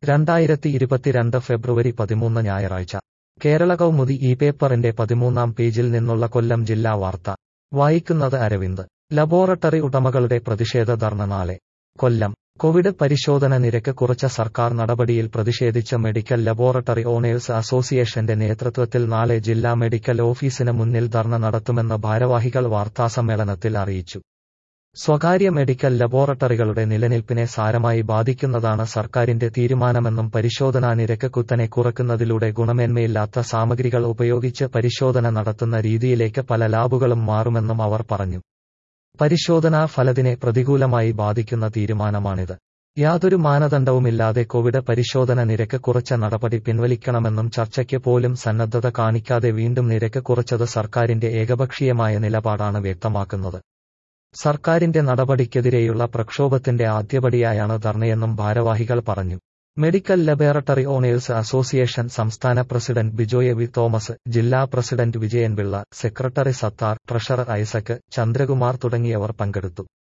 രണ്ടായിരത്തി ഇരുപത്തിരണ്ട് ഫെബ്രുവരി പതിമൂന്ന് ഞായറാഴ്ച കേരള കൗമുദി ഈ പേപ്പറിന്റെ പതിമൂന്നാം പേജിൽ നിന്നുള്ള കൊല്ലം ജില്ലാ വാർത്ത വായിക്കുന്നത് അരവിന്ദ് ലബോറട്ടറി ഉടമകളുടെ പ്രതിഷേധ ധർണ നാളെ കൊല്ലം കോവിഡ് പരിശോധന നിരക്ക് കുറച്ച സർക്കാർ നടപടിയിൽ പ്രതിഷേധിച്ച് മെഡിക്കൽ ലബോറട്ടറി ഓണേഴ്സ് അസോസിയേഷന്റെ നേതൃത്വത്തിൽ നാളെ ജില്ലാ മെഡിക്കൽ ഓഫീസിന് മുന്നിൽ ധർണ നടത്തുമെന്ന് ഭാരവാഹികൾ വാർത്താസമ്മേളനത്തിൽ അറിയിച്ചു സ്വകാര്യ മെഡിക്കൽ ലബോറട്ടറികളുടെ നിലനിൽപ്പിനെ സാരമായി ബാധിക്കുന്നതാണ് സർക്കാരിന്റെ തീരുമാനമെന്നും പരിശോധനാ നിരക്ക് കുത്തനെ കുറയ്ക്കുന്നതിലൂടെ ഗുണമേന്മയില്ലാത്ത സാമഗ്രികൾ ഉപയോഗിച്ച് പരിശോധന നടത്തുന്ന രീതിയിലേക്ക് പല ലാബുകളും മാറുമെന്നും അവർ പറഞ്ഞു പരിശോധനാ ഫലത്തിനെ പ്രതികൂലമായി ബാധിക്കുന്ന തീരുമാനമാണിത് യാതൊരു മാനദണ്ഡവുമില്ലാതെ കോവിഡ് പരിശോധന നിരക്ക് കുറച്ച നടപടി പിൻവലിക്കണമെന്നും ചർച്ചയ്ക്ക് പോലും സന്നദ്ധത കാണിക്കാതെ വീണ്ടും നിരക്ക് കുറച്ചത് സർക്കാരിന്റെ ഏകപക്ഷീയമായ നിലപാടാണ് വ്യക്തമാക്കുന്നത് സർക്കാരിന്റെ നടപടിക്കെതിരെയുള്ള പ്രക്ഷോഭത്തിന്റെ ആദ്യപടിയായാണ് ധർണയെന്നും ഭാരവാഹികൾ പറഞ്ഞു മെഡിക്കൽ ലബോറട്ടറി ഓണേഴ്സ് അസോസിയേഷൻ സംസ്ഥാന പ്രസിഡന്റ് ബിജോയ് വി തോമസ് ജില്ലാ president Vijayan Pillai secretary Sathar treasurer Isaac Chandrakumar തുടങ്ങിയവർ പങ്കെടുത്തു